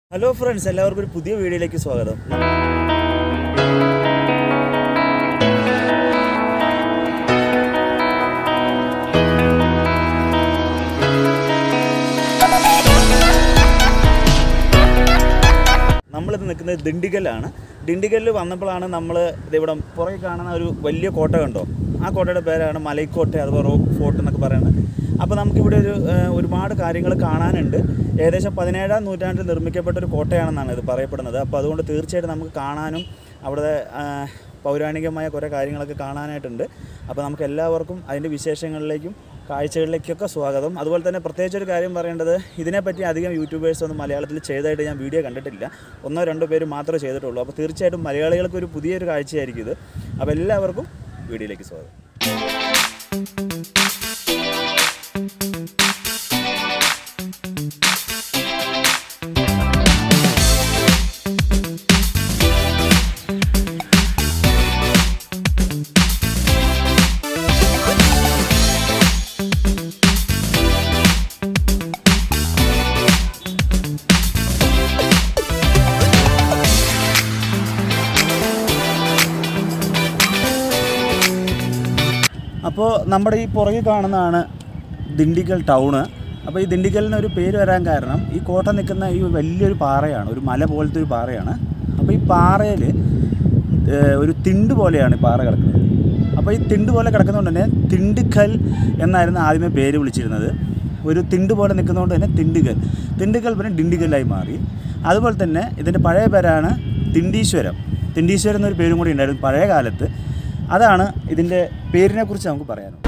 hello friends എല്ലാവർക്കും ഒരു പുതിയ വീഡിയോയിലേക്ക് സ്വാഗതം നമ്മളിത് നിൽക്കുന്നത് ദിണ്ടിഗലാണ് ദിണ്ടിഗലിൽ വന്നപ്പോഴാണ് നമ്മൾ ഇവിടെ പുറകെ കാണുന്ന ഒരു വലിയ കോട്ട കണ്ടോ ആ കോട്ടയുടെ പേരാണ് മലൈക്കോട്ട അഥവാ റോക്ക് ഫോർട്ട് എന്നൊക്കെ പറയുന്നത് അപ്പോൾ നമുക്കിവിടെ ഒരു ഏഹ്, ഒരുപാട് കാര്യങ്ങൾ കാണാനുണ്ട് ഏകദേശം പതിനേഴാം നൂറ്റാണ്ടിൽ നിർമ്മിക്കപ്പെട്ട ഒരു കോട്ടയാണെന്നാണ് ഇത് പറയപ്പെടുന്നത് അപ്പോൾ അതുകൊണ്ട് തീർച്ചയായിട്ടും നമുക്ക് കാണാനും അവിടെ ആഹ്, പൗരാണികമായ കുറേ കാര്യങ്ങളൊക്കെ കാണാനായിട്ടുണ്ട് അപ്പോൾ നമുക്ക് എല്ലാവർക്കും അതിൻ്റെ വിശേഷങ്ങളിലേക്കും കാഴ്ചകളിലേക്കൊക്കെ സ്വാഗതം അതുപോലെ തന്നെ പ്രത്യേകിച്ച് ഒരു കാര്യം പറയേണ്ടത് ഇതിനെപ്പറ്റി അധികം യൂട്യൂബേഴ്സ് ഒന്നും മലയാളത്തിൽ ചെയ്തതായിട്ട് ഞാൻ വീഡിയോ കണ്ടിട്ടില്ല ഒന്നോ രണ്ടോ പേര് മാത്രമേ ചെയ്തിട്ടുള്ളൂ അപ്പോൾ തീർച്ചയായിട്ടും മലയാളികൾക്ക് ഒരു പുതിയൊരു കാഴ്ചയായിരിക്കും ഇത് അപ്പോൾ എല്ലാവർക്കും വീഡിയോയിലേക്ക് സ്വാഗതം അപ്പോൾ നമ്മുടെ ഈ പുറകിൽ കാണുന്നതാണ് ദിണ്ടിഗൽ ടൗണ് അപ്പോൾ ഈ ദിണ്ടിഗലിന് ഒരു പേര് വരാൻ കാരണം ഈ കോട്ട നിൽക്കുന്ന ഈ വലിയൊരു പാറയാണ് ഒരു മല പോലത്തെ ഒരു പാറയാണ് അപ്പോൾ ഈ പാറയിൽ ഒരു തിണ്ട് പോലെയാണ് ഈ പാറ കിടക്കുന്നത് അപ്പോൾ ഈ തിണ്ട് പോലെ കിടക്കുന്നതുകൊണ്ട് തന്നെ തിണ്ടുക്കൽ എന്നായിരുന്നു ആദ്യമേ പേര് വിളിച്ചിരുന്നത് ഒരു തിണ്ട് പോലെ നിൽക്കുന്നതുകൊണ്ട് തന്നെ തിണ്ടുകൽ തിണ്ടുകൽ പിന്നെ ഡിണ്ടിഗലായി മാറി അതുപോലെ തന്നെ ഇതിൻ്റെ പഴയ പേരാണ് തിണ്ടീശ്വരം തിണ്ടീശ്വരം എന്നൊരു പേരും കൂടി ഉണ്ടായിരുന്നു പഴയ കാലത്ത് അതാണ് ഇതിൻ്റെ പേരിനെ കുറിച്ച് നമുക്ക് പറയാനുള്ളത്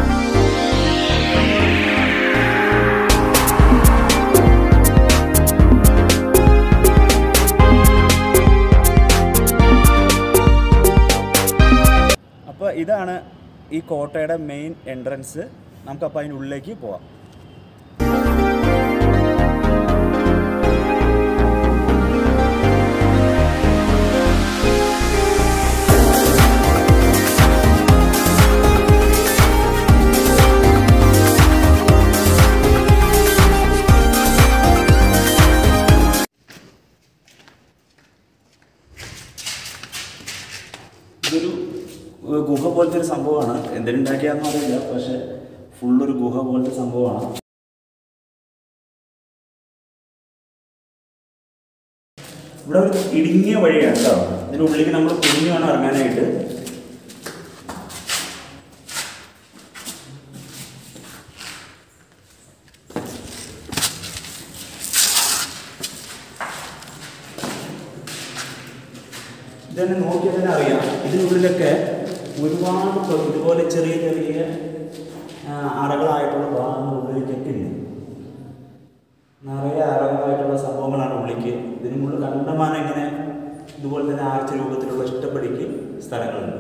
അപ്പോൾ ഇതാണ് ഈ കോട്ടയുടെ മെയിൻ എൻട്രൻസ് നമുക്കപ്പോൾ അതിൻ്റെ ഉള്ളിലേക്ക് പോവാം ഇതൊരു ഏഹ്, ഗുഹ പോലത്തെ ഒരു സംഭവമാണ് എന്തിനുണ്ടാക്കിയാന്ന് അറിയില്ല പക്ഷെ ഫുള്ളൊരു ഗുഹ പോലത്തെ സംഭവമാണ് ഇവിടെ ഒരു ഇടുങ്ങിയ വഴിയാണ് കേട്ടോ ഇതിൻ്റെ ഉള്ളിലേക്ക് നമ്മൾ കുഞ്ഞു വേണം ഇറങ്ങാനായിട്ട് ഇതന്നെ നോക്കിയാൽ തന്നെ അറിയാം ഇതിനുള്ളിലൊക്കെ ഒരുപാട് പ- ഇതുപോലെ ചെറിയ ചെറിയ ആ, അറകളായിട്ടുള്ള ഭാഗങ്ങൾ ഉള്ളിലേക്കൊക്കെ ഉണ്ട് നിറയെ അറകളായിട്ടുള്ള സംഭവങ്ങളാണ് ഉള്ളിലേക്ക് ഇതിനുള്ളിൽ കണ്ടമാനം ഇങ്ങനെ ഇതുപോലെ തന്നെ ആർച്ച രൂപത്തിലുള്ള ഇഷ്ടപ്പെടിക്ക് സ്ഥലങ്ങളുണ്ട്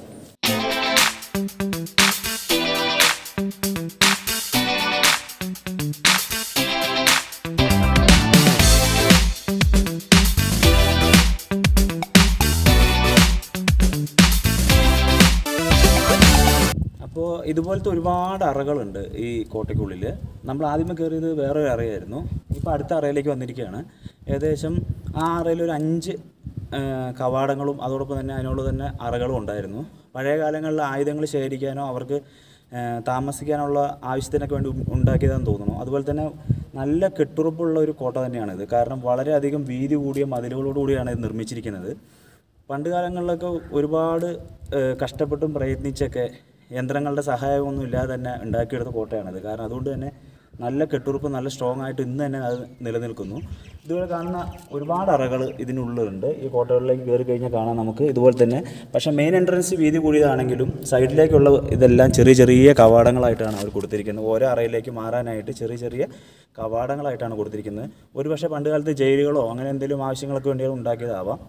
അപ്പോൾ ഇതുപോലത്തെ ഒരുപാട് അറകളുണ്ട് ഈ കോട്ടയ്ക്കുള്ളിൽ നമ്മൾ ആദ്യമേ കയറിയത് വേറൊരു അറയായിരുന്നു ഇപ്പോൾ അടുത്ത അറയിലേക്ക് വന്നിരിക്കുകയാണ് ഏകദേശം ആ അറയിൽ ഒരു അഞ്ച് ആ, കവാടങ്ങളും അതോടൊപ്പം തന്നെ അതിനോട് തന്നെ അറകളും ഉണ്ടായിരുന്നു പഴയ കാലങ്ങളിൽ ആയുധങ്ങൾ ശേഖരിക്കാനോ അവർക്ക് ആ, താമസിക്കാനുള്ള ആവശ്യത്തിനൊക്കെ വേണ്ടി ഉ- ഉണ്ടാക്കിയതെന്ന് തോന്നുന്നു അതുപോലെ തന്നെ നല്ല കെട്ടുറപ്പുള്ള ഒരു കോട്ട തന്നെയാണിത് കാരണം വളരെയധികം വീതി കൂടിയ മതിലുകളോടുകൂടിയാണ് ഇത് നിർമ്മിച്ചിരിക്കുന്നത് പണ്ട് കാലങ്ങളിലൊക്കെ ഒരുപാട് ഏഹ്, കഷ്ടപ്പെട്ടും പ്രയത്നിച്ചൊക്കെ യന്ത്രങ്ങളുടെ സഹായമൊന്നും ഇല്ലാതെ തന്നെ ഉണ്ടാക്കിയെടുത്ത കോട്ടയാണിത് കാരണം അതുകൊണ്ട് തന്നെ നല്ല കെട്ടുറപ്പ് നല്ല സ്ട്രോങ് ആയിട്ട് ഇന്ന് തന്നെ അത് നിലനിൽക്കുന്നു ഇതുപോലെ കാണുന്ന ഒരുപാട് അറകൾ ഇതിനുള്ളിലുണ്ട് ഈ കോട്ടകളിലേക്ക് കയറി കഴിഞ്ഞാൽ കാണാം നമുക്ക് ഇതുപോലെ തന്നെ പക്ഷേ മെയിൻ എൻട്രൻസ് വീതി കൂടിയതാണെങ്കിലും സൈഡിലേക്കുള്ള ഇതെല്ലാം ചെറിയ ചെറിയ കവാടങ്ങളായിട്ടാണ് അവർ കൊടുത്തിരിക്കുന്നത് ഓരോ അറയിലേക്ക് മാറാനായിട്ട് ചെറിയ ചെറിയ കവാടങ്ങളായിട്ടാണ് കൊടുത്തിരിക്കുന്നത് ഒരുപക്ഷെ പണ്ട് കാലത്ത് ജയിലുകളോ അങ്ങനെ എന്തെങ്കിലും ആവശ്യങ്ങൾക്ക് വേണ്ടി ഉണ്ടാക്കിയതാവാം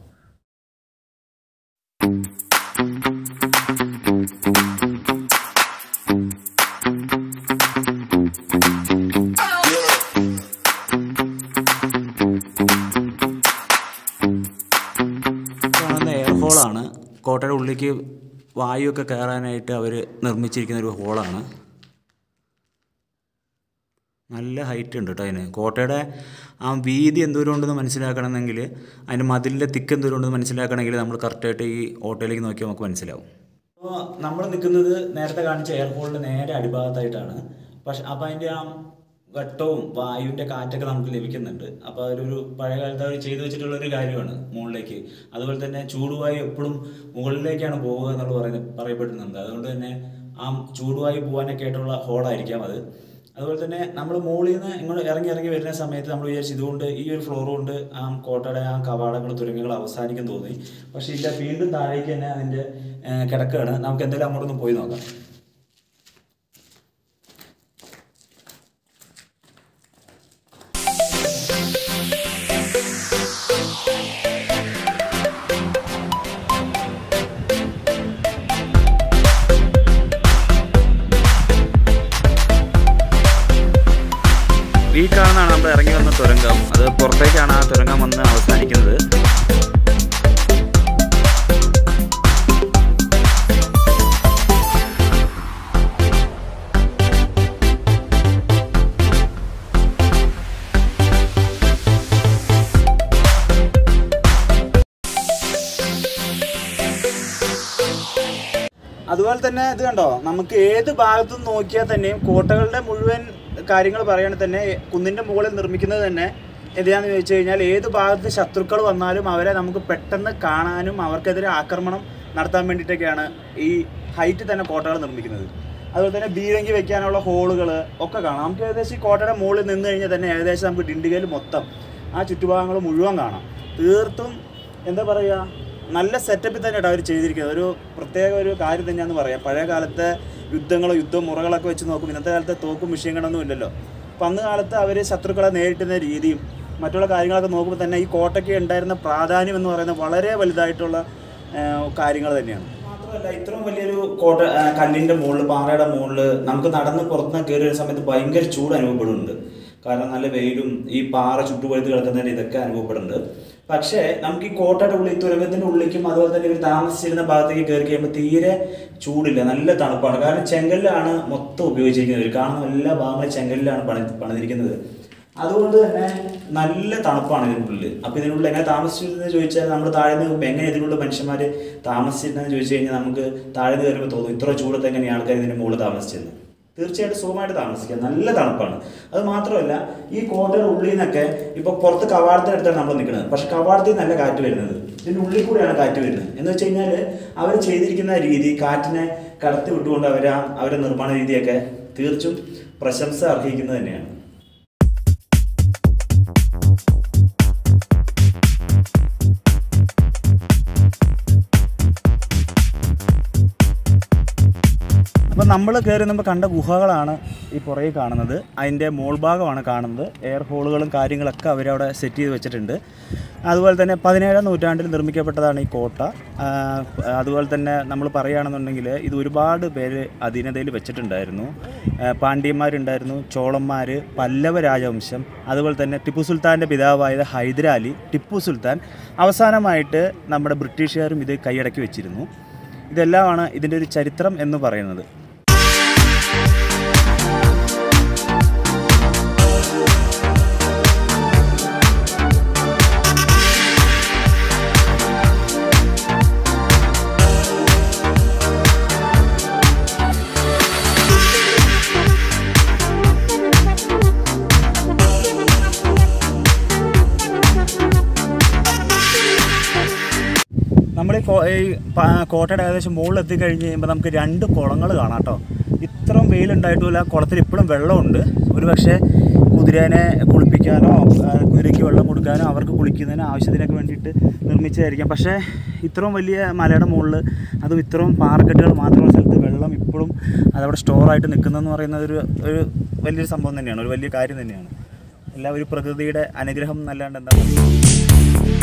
കാണുന്ന എയർ ഹോളാണ് കോട്ടയുടെ ഉള്ളിലേക്ക് വായുവൊക്കെ കയറാനായിട്ട് അവർ നിർമ്മിച്ചിരിക്കുന്ന ഒരു ഹോളാണ് നല്ല ഹൈറ്റ് ഉണ്ട് കേട്ടോ അതിന് കോട്ടയുടെ ആ വീതി എന്തോരം ഉണ്ടെന്ന് മനസ്സിലാക്കണമെങ്കിൽ അതിൻ്റെ മതിലിൻ്റെ തിക്ക് എന്തോരം ഉണ്ടെന്ന് മനസ്സിലാക്കണമെങ്കിൽ നമ്മൾ കറക്റ്റായിട്ട് ഈ ഓട്ടോയിലേക്ക് നോക്കിയാൽ നമുക്ക് മനസ്സിലാവും അപ്പോൾ നമ്മൾ നിൽക്കുന്നത് നേരത്തെ കാണിച്ച എയർ ഹോളിൻ്റെ നേരെ അടിഭാഗത്തായിട്ടാണ് പക്ഷെ അപ്പോൾ അതിൻ്റെ ആ ഘട്ടവും വായുവിൻ്റെ കാറ്റൊക്കെ നമുക്ക് ലഭിക്കുന്നുണ്ട് അപ്പോൾ അതൊരു പഴയ കാലത്ത് അവർ ചെയ്തു വെച്ചിട്ടുള്ള ഒരു കാര്യമാണ് മുകളിലേക്ക് അതുപോലെ തന്നെ ചൂടുവായു എപ്പോഴും മുകളിലേക്കാണ് പോവുക എന്നുള്ളത് പറയുന്നത് പറയപ്പെടുന്നുണ്ട് അതുകൊണ്ട് തന്നെ ആ ചൂടുവായു പോകാനൊക്കെ ആയിട്ടുള്ള ഹോളായിരിക്കാം അത് അതുപോലെ തന്നെ നമ്മൾ മുകളിൽ നിന്ന് ഇങ്ങോട്ട് ഇറങ്ങി ഇറങ്ങി വരുന്ന സമയത്ത് നമ്മൾ വിചാരിച്ചു ഇതുകൊണ്ട് ഈ ഒരു ഫ്ലോർ കൊണ്ട് ആ കോട്ടയുടെ ആ കവാടങ്ങൾ തുരങ്കങ്ങൾ അവസാനിക്കും തോന്നി പക്ഷേ ഇല്ല വീണ്ടും താഴേക്ക് തന്നെ അതിൻ്റെ ഏഹ്, കിടക്കുകയാണ് നമുക്ക് എന്തായാലും അങ്ങോട്ടൊന്ന് പോയി നോക്കാം ഈ കാണുന്നതാണ് നമ്മൾ ഇറങ്ങി വന്ന തുരങ്കം അത് പുറത്തേക്കാണ് ആ തുരങ്കം വന്ന് അവസാനിക്കുന്നത് അതുപോലെ തന്നെ ഇത് കണ്ടോ നമുക്ക് ഏത് ഭാഗത്തു നിന്ന് നോക്കിയാൽ തന്നെയും കോട്ടകളുടെ മുഴുവൻ കാര്യങ്ങൾ പറയുകയാണെങ്കിൽ തന്നെ കുന്നിൻ്റെ മുകളിൽ നിർമ്മിക്കുന്നത് തന്നെ എന്തിനാന്ന് ചോദിച്ചു കഴിഞ്ഞാൽ ഏത് ഭാഗത്ത് ശത്രുക്കൾ വന്നാലും അവരെ നമുക്ക് പെട്ടെന്ന് കാണാനും അവർക്കെതിരെ ആക്രമണം നടത്താൻ വേണ്ടിയിട്ടൊക്കെയാണ് ഈ ഹൈറ്റ് തന്നെ കോട്ടകൾ നിർമ്മിക്കുന്നത് അതുപോലെ തന്നെ ബീരങ്കി വെക്കാനുള്ള ഹോളുകൾ ഒക്കെ കാണാം നമുക്ക് ഏകദേശം ഈ കോട്ടയുടെ മുകളിൽ നിന്ന് കഴിഞ്ഞാൽ തന്നെ ഏകദേശം നമുക്ക് ഡിണ്ടിഗയിൽ മൊത്തം ആ ചുറ്റുഭാഗങ്ങൾ മുഴുവൻ കാണാം തീർത്തും എന്താ പറയുക നല്ല സെറ്റപ്പിൽ തന്നെയാണ് അവർ ചെയ്തിരിക്കുന്നത് ഒരു പ്രത്യേക ഒരു കാര്യം തന്നെയാണെന്ന് പറയാം പഴയ കാലത്തെ യുദ്ധങ്ങളോ യുദ്ധമുറകളൊക്കെ വെച്ച് നോക്കും ഇന്നത്തെ കാലത്തെ തോക്കും വിഷയങ്ങളൊന്നും ഇല്ലല്ലോ അപ്പം അന്ന് കാലത്ത് അവർ ശത്രുക്കളെ നേരിട്ടുന്ന രീതിയും മറ്റുള്ള കാര്യങ്ങളൊക്കെ നോക്കുമ്പോൾ തന്നെ ഈ കോട്ടയ്ക്ക് ഉണ്ടായിരുന്ന പ്രാധാന്യം എന്ന് പറയുന്നത് വളരെ വലുതായിട്ടുള്ള കാര്യങ്ങൾ തന്നെയാണ് മാത്രമല്ല ഇത്രയും വലിയൊരു കോട്ട ആ, കല്ലിന്റെ മുകളിൽ പാറയുടെ മുകളിൽ നമുക്ക് നടന്ന് പുറത്തുനിന്ന് കയറി വരുന്ന സമയത്ത് ഭയങ്കര ചൂട് അനുഭവപ്പെടുന്നുണ്ട് കാരണം നല്ല വെയിലും ഈ പാറ ചുട്ടുപഴുത്ത് കിടക്കുന്നതിന് ഇതൊക്കെ അനുഭവപ്പെടുന്നുണ്ട് പക്ഷേ നമുക്ക് ഈ കോട്ടയുടെ ഉള്ളിൽ തുരങ്കത്തിന്റെ ഉള്ളിലേക്കും അതുപോലെ തന്നെ ഇവർ താമസിച്ചിരുന്ന ഭാഗത്തേക്ക് കയറി കഴിയുമ്പോൾ തീരെ ചൂടില്ല നല്ല തണുപ്പാണ് കാരണം ചെങ്കല്ലാണ് മൊത്തം ഉപയോഗിച്ചിരിക്കുന്നത് ഇവർ കാണുന്ന എല്ലാ ഭാഗങ്ങളും ചെങ്കല്ലാണ് പണി പണിതിരിക്കുന്നത് അതുകൊണ്ട് തന്നെ നല്ല തണുപ്പാണ് ഇതിനുള്ളിൽ അപ്പോൾ ഇതിനുള്ളിൽ എങ്ങനെ താമസിച്ചിരുന്നത് ചോദിച്ചാൽ നമ്മൾ താഴെ നിന്ന് നോക്കുമ്പോൾ എങ്ങനെ ഇതിനുള്ള മനുഷ്യന്മാർ താമസിച്ചിരുന്നതെന്ന് ചോദിച്ചു കഴിഞ്ഞാൽ നമുക്ക് താഴെ നിന്ന് കയറുമ്പോൾ തോന്നും ഇത്ര ചൂടത്ത് എങ്ങനെയാണ് ആൾക്കാർ ഇതിൻ്റെ മുകളിൽ താമസിച്ചിരുന്നത് തീർച്ചയായിട്ടും സുഖമായിട്ട് താമസിക്കാം നല്ല തണുപ്പാണ് അത് മാത്രമല്ല ഈ കോട്ടയുടെ ഉള്ളിൽ നിന്നൊക്കെ ഇപ്പോൾ പുറത്ത് കവാടത്തിനടുത്താണ് നമ്മൾ നിൽക്കുന്നത് പക്ഷെ കവാടത്തിൽ നല്ല കാറ്റ് വരുന്നത് ഇതിൻ്റെ ഉള്ളിൽ കൂടെയാണ് കാറ്റ് വരുന്നത് എന്ന് വെച്ച് കഴിഞ്ഞാൽ അവർ ചെയ്തിരിക്കുന്ന രീതി കാറ്റിനെ കടത്തി വിട്ടുകൊണ്ട് അവർ അവരുടെ നിർമ്മാണ രീതിയൊക്കെ തീർച്ചും പ്രശംസ അർഹിക്കുന്നത് തന്നെയാണ് അപ്പോൾ നമ്മൾ കയറി നമ്മൾ കണ്ട ഗുഹകളാണ് ഈ പുറകെ കാണുന്നത് അതിൻ്റെ മോൾഭാഗമാണ് കാണുന്നത് എയർ ഹോളുകളും കാര്യങ്ങളൊക്കെ അവരവിടെ സെറ്റ് ചെയ്ത് വെച്ചിട്ടുണ്ട് അതുപോലെ തന്നെ പതിനേഴാം നൂറ്റാണ്ടിൽ നിർമ്മിക്കപ്പെട്ടതാണ് ഈ കോട്ട ആ, അതുപോലെ തന്നെ നമ്മൾ പറയുകയാണെന്നുണ്ടെങ്കിൽ ഇത് ഒരുപാട് പേര് അധീനതയിൽ വെച്ചിട്ടുണ്ടായിരുന്നു ആ, പാണ്ഡ്യന്മാരുണ്ടായിരുന്നു ചോളന്മാർ പല്ലവ രാജവംശം അതുപോലെ തന്നെ ടിപ്പു സുൽത്താൻ്റെ പിതാവായത് ഹൈദരാലി ടിപ്പു സുൽത്താൻ അവസാനമായിട്ട് നമ്മുടെ ബ്രിട്ടീഷുകാരും ഇത് കൈയടക്കി വെച്ചിരുന്നു ഇതെല്ലാമാണ് ഇതിൻ്റെ ഒരു ചരിത്രം എന്ന് പറയുന്നത് നമ്മൾ ഈ കോ- ഈ പ- കോട്ടയുടെ ഏകദേശം മുകളിൽ എത്തിക്കഴിഞ്ഞ് കഴിയുമ്പോൾ നമുക്ക് രണ്ട് കുളങ്ങൾ കാണാം കേട്ടോ ഇത്രയും വെയിലുണ്ടായിട്ടുമില്ല കുളത്തിൽ ഇപ്പോഴും വെള്ളമുണ്ട് ഒരു പക്ഷേ കുതിരേനെ കുളിപ്പിക്കാനോ ആ, കുതിരയ്ക്ക് വെള്ളം കൊടുക്കാനോ അവർക്ക് കുളിക്കുന്നതിന് ആവശ്യത്തിനൊക്കെ വേണ്ടിയിട്ട് നിർമ്മിച്ചതായിരിക്കാം പക്ഷേ ഇത്രയും വലിയ മലയുടെ മുകളിൽ അതും ഇത്രയും പാറക്കെട്ടുകൾ മാത്രമുള്ള സ്ഥലത്ത് വെള്ളം ഇപ്പോഴും അതവിടെ സ്റ്റോറായിട്ട് നിൽക്കുന്നതെന്ന് പറയുന്നത് ഒരു ഒരു വലിയൊരു സംഭവം തന്നെയാണ് ഒരു വലിയ കാര്യം തന്നെയാണ് എല്ലാം ഒരു പ്രകൃതിയുടെ അനുഗ്രഹം എന്നല്ലാണ്ട് എന്താ പറയുക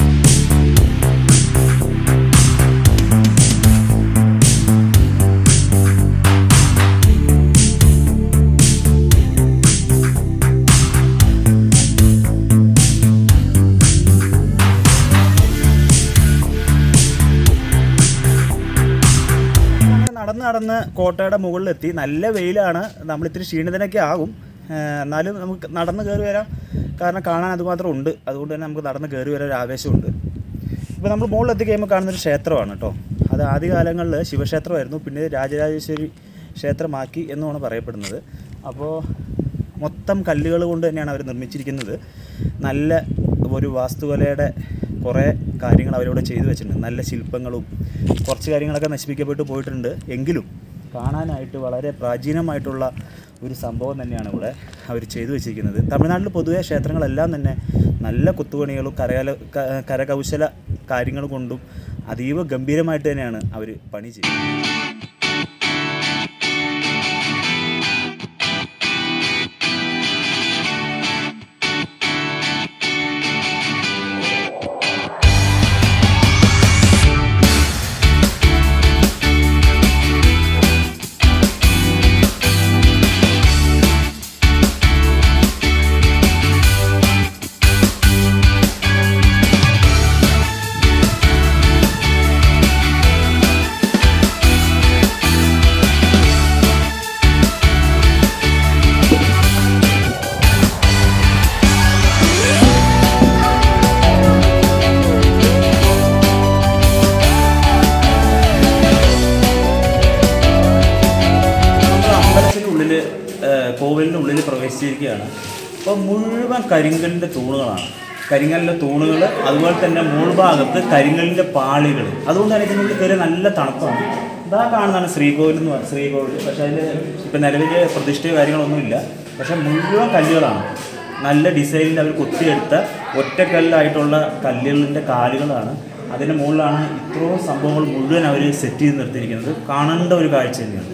അങ്ങനെ നടന്ന് നടന്ന് കോട്ടയുടെ മുകളിലെത്തി നല്ല വെയിലാണ് നമ്മൾ ഇത്തിരി ക്ഷീണിതനൊക്കെ ആകും ഏഹ് എന്നാലും നമുക്ക് നടന്ന് കയറി വരാം കാരണം കാണാൻ അതുമാത്രം ഉണ്ട് അതുകൊണ്ട് തന്നെ നമുക്ക് നടന്ന് കയറി വരാൻ ഒരു ആവേശമുണ്ട് ഇപ്പോൾ നമ്മൾ മുകളിൽ എത്തി കഴിയുമ്പോൾ കാണുന്നൊരു ക്ഷേത്രമാണ് കേട്ടോ അത് ആദ്യകാലങ്ങളിൽ ശിവക്ഷേത്രമായിരുന്നു പിന്നെ രാജരാജേശ്വരി ക്ഷേത്രമാക്കി എന്നുമാണ് പറയപ്പെടുന്നത് അപ്പോൾ മൊത്തം കല്ലുകൾ കൊണ്ട് തന്നെയാണ് അവർ നിർമ്മിച്ചിരിക്കുന്നത് നല്ല ഒരു വാസ്തുകലയുടെ കുറേ കാര്യങ്ങൾ അവരിവിടെ ചെയ്തു വെച്ചിട്ടുണ്ട് നല്ല ശില്പങ്ങളും കുറച്ച് കാര്യങ്ങളൊക്കെ നശിപ്പിക്കപ്പെട്ടു പോയിട്ടുണ്ട് എങ്കിലും കാണാനായിട്ട് വളരെ പ്രാചീനമായിട്ടുള്ള ഒരു സംഭവം തന്നെയാണ് ഇവിടെ അവർ ചെയ്തു വെച്ചിരിക്കുന്നത് തമിഴ്നാട്ടിൽ പൊതുവേ ക്ഷേത്രങ്ങളെല്ലാം തന്നെ നല്ല കുത്തുപണികളും കരകല ക- കരകൗശല കാര്യങ്ങൾ കൊണ്ടും അതീവ ഗംഭീരമായിട്ട് തന്നെയാണ് അവർ പണി ചെയ്യുന്നത് നമ്മൾ അമ്പലത്തിൻ്റെ ഉള്ളിൽ കോവിലിൻ്റെ ഉള്ളിൽ പ്രവേശിച്ചിരിക്കുകയാണ് അപ്പോൾ മുഴുവൻ കരിങ്കലിൻ്റെ തൂണുകളാണ് കരിങ്കലിൻ്റെ തൂണുകൾ അതുപോലെ തന്നെ മുൾഭാഗത്ത് കരിങ്കലിൻ്റെ പാളികൾ അതുകൊണ്ട് തന്നെ ഇതിനുള്ളിൽ കയറി നല്ല തണുപ്പാണ് ഇതാ കാണുന്നതാണ് ശ്രീകോവിൽ എന്ന് പറഞ്ഞ ശ്രീകോവിൽ പക്ഷേ അതിൽ ഇപ്പം നിലവിൽ പ്രതിഷ്ഠയോ കാര്യങ്ങളൊന്നുമില്ല പക്ഷേ മുഴുവൻ കല്ലുകളാണ് നല്ല ഡിസൈനിൽ അവർ കൊത്തിയെടുത്ത ഒറ്റക്കല്ലായിട്ടുള്ള കല്ലുകളിൻ്റെ കാലുകളാണ് അതിൻ്റെ മുകളിലാണ് ഇത്രയും സംഭവങ്ങൾ മുഴുവൻ അവർ സെറ്റ് ചെയ്ത് നിർത്തിയിരിക്കുന്നത് കാണേണ്ട ഒരു കാഴ്ച തന്നെയാണ്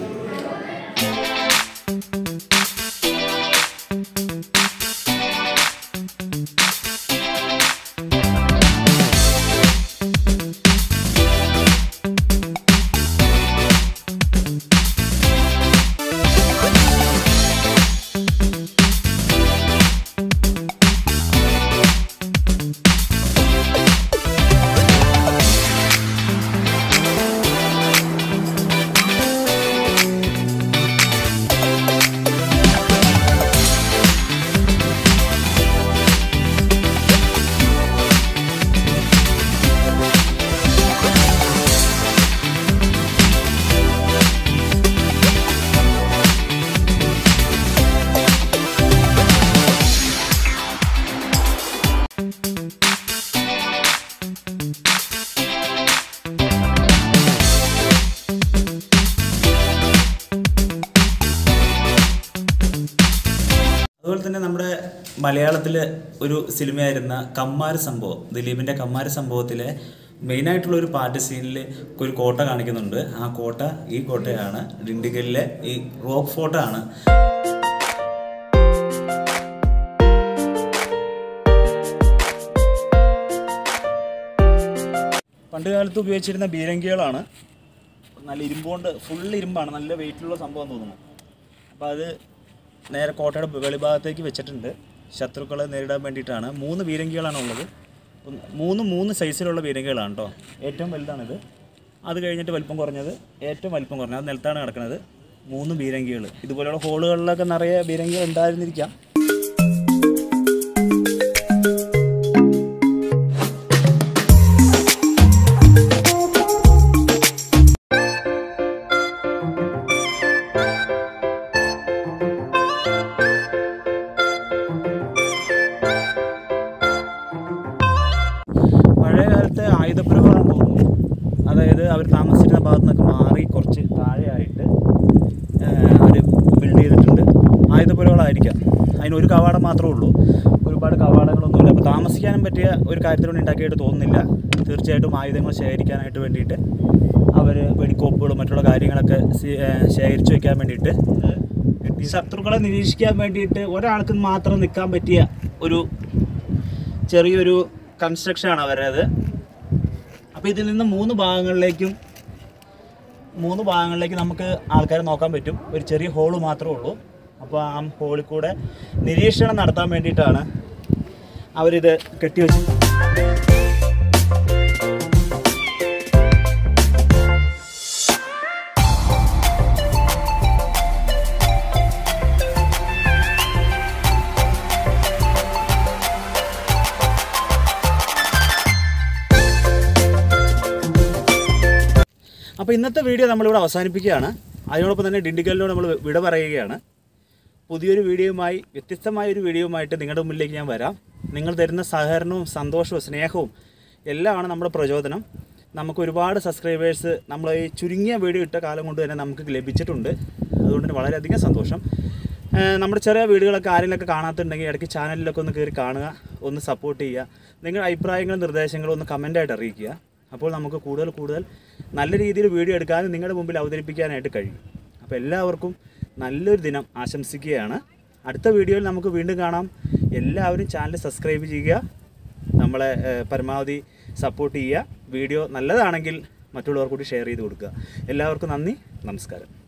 അതുപോലെ തന്നെ നമ്മുടെ മലയാളത്തിലെ ഒരു സിനിമയായിരുന്ന കമ്മാര സംഭവം ദിലീപിൻ്റെ കമ്മാര സംഭവത്തിലെ മെയിനായിട്ടുള്ള ഒരു പാട്ട് സീനിൽ ഒരു കോട്ട കാണിക്കുന്നുണ്ട് ആ കോട്ട ഈ കോട്ടയാണ് ഡിണ്ടിഗലിലെ ഈ റോക്ക് ഫോർട്ട് ആണ് പണ്ട് കാലത്ത് ഉപയോഗിച്ചിരുന്ന ബീരങ്കികളാണ് നല്ല ഇരുമ്പുകൊണ്ട് ഫുൾ ഇരുമ്പാണ് നല്ല വെയിറ്റുള്ള സംഭവം തോന്നുന്നു അപ്പോൾ അത് നേരെ കോട്ടയുടെ വെളിഭാഗത്തേക്ക് വെച്ചിട്ടുണ്ട് ശത്രുക്കളെ നേരിടാൻ വേണ്ടിയിട്ടാണ് മൂന്ന് ബീരങ്കികളാണ് ഉള്ളത് ഒന്ന്- മൂന്ന് മൂന്ന് സൈസിലുള്ള ബീരങ്കികളാണ് കേട്ടോ ഏറ്റവും വലുതാണിത് അത് കഴിഞ്ഞിട്ട് വലിപ്പം കുറഞ്ഞത് ഏറ്റവും വലിപ്പം കുറഞ്ഞത് അത് നിലത്താണ് കിടക്കുന്നത് മൂന്ന് ബീരങ്കികൾ ഇതുപോലെയുള്ള ഹോളുകളിലൊക്കെ നിറയെ ബീരങ്കികൾ ഉണ്ടായിരുന്നിരിക്കാം പഴയ കാലത്തെ ആയുധപ്പുരകളാണെന്ന് തോന്നുന്നു അതായത് അവർ താമസിച്ചിരുന്ന ഭാഗത്ത് നിന്നൊക്കെ മാറി കുറച്ച് താഴെയായിട്ട് അവർ ബിൽഡ് ചെയ്തിട്ടുണ്ട് ആയുധപ്പുരകളായിരിക്കാം അതിനൊരു കവാടം മാത്രമേ ഉള്ളൂ ഒരുപാട് കവാടങ്ങളൊന്നുമില്ല അപ്പോൾ താമസിക്കാനും പറ്റിയ ഒരു കാര്യത്തിലൂടെ ഉണ്ടാക്കിയിട്ട് തോന്നുന്നില്ല തീർച്ചയായിട്ടും ആയുധങ്ങൾ ശേഖരിക്കാനായിട്ട് വേണ്ടിയിട്ട് അവർ വെടിക്കോപ്പുകളും മറ്റുള്ള കാര്യങ്ങളൊക്കെ സി- ഏഹ് ശേഖരിച്ച് വെക്കാൻ വേണ്ടിയിട്ട് ഈ ശത്രുക്കളെ നിരീക്ഷിക്കാൻ വേണ്ടിയിട്ട് ഒരാൾക്ക് മാത്രം നിൽക്കാൻ പറ്റിയ ഒരു ചെറിയൊരു കൺസ്ട്രക്ഷനാണ് അവരത് അപ്പോൾ ഇതിൽ നിന്ന് മൂന്ന് ഭാഗങ്ങളിലേക്കും മൂന്ന് ഭാഗങ്ങളിലേക്ക് നമുക്ക് ആൾക്കാരെ നോക്കാൻ പറ്റും ഒരു ചെറിയ ഹോള് മാത്രമേ ഉള്ളൂ അപ്പോൾ ആ ഹോളിൽ കൂടെ നിരീക്ഷണം നടത്താൻ വേണ്ടിയിട്ടാണ് അവരിത് കെട്ടിവെച്ചത് അപ്പോൾ ഇന്നത്തെ വീഡിയോ നമ്മളിവിടെ അവസാനിപ്പിക്കുകയാണ് അതിനോടൊപ്പം തന്നെ ഡിണ്ടിഗലിനോട് നമ്മൾ വിട പറയുകയാണ് പുതിയൊരു വീഡിയോയുമായി വ്യത്യസ്തമായ ഒരു വീഡിയോയുമായിട്ട് നിങ്ങളുടെ മുമ്പിലേക്ക് ഞാൻ വരാം നിങ്ങൾ തരുന്ന സഹകരണവും സന്തോഷവും സ്നേഹവും എല്ലാമാണ് നമ്മുടെ പ്രചോദനം നമുക്ക് ഒരുപാട് സബ്സ്ക്രൈബേഴ്സ് നമ്മൾ ഈ ചുരുങ്ങിയ വീഡിയോ ഇട്ട കാലം കൊണ്ട് തന്നെ നമുക്ക് ലഭിച്ചിട്ടുണ്ട് അതുകൊണ്ട് തന്നെ വളരെയധികം സന്തോഷം ഏഹ് നമ്മുടെ ചെറിയ വീടുകളൊക്കെ ആരെങ്കിലുമൊക്കെ കാണാത്തുണ്ടെങ്കിൽ ഇടയ്ക്ക് ചാനലിലൊക്കെ ഒന്ന് കയറി കാണുക ഒന്ന് സപ്പോർട്ട് ചെയ്യുക നിങ്ങളുടെ അഭിപ്രായങ്ങളും നിർദ്ദേശങ്ങളും ഒന്ന് കമൻ്റായിട്ട് അറിയിക്കുക അപ്പോൾ നമുക്ക് കൂടുതൽ കൂടുതൽ നല്ല രീതിയിൽ വീഡിയോ എടുക്കാനും നിങ്ങളുടെ മുമ്പിൽ അവതരിപ്പിക്കാനായിട്ട് കഴിയും അപ്പോൾ എല്ലാവർക്കും നല്ലൊരു ദിനം ആശംസിക്കുകയാണ് അടുത്ത വീഡിയോയിൽ നമുക്ക് വീണ്ടും കാണാം എല്ലാവരും ചാനൽ സബ്സ്ക്രൈബ് ചെയ്യുക നമ്മളെ ഏഹ്, പരമാവധി സപ്പോർട്ട് ചെയ്യുക വീഡിയോ നല്ലതാണെങ്കിൽ മറ്റുള്ളവർ കൂടി ഷെയർ ചെയ്ത് കൊടുക്കുക എല്ലാവർക്കും നന്ദി നമസ്കാരം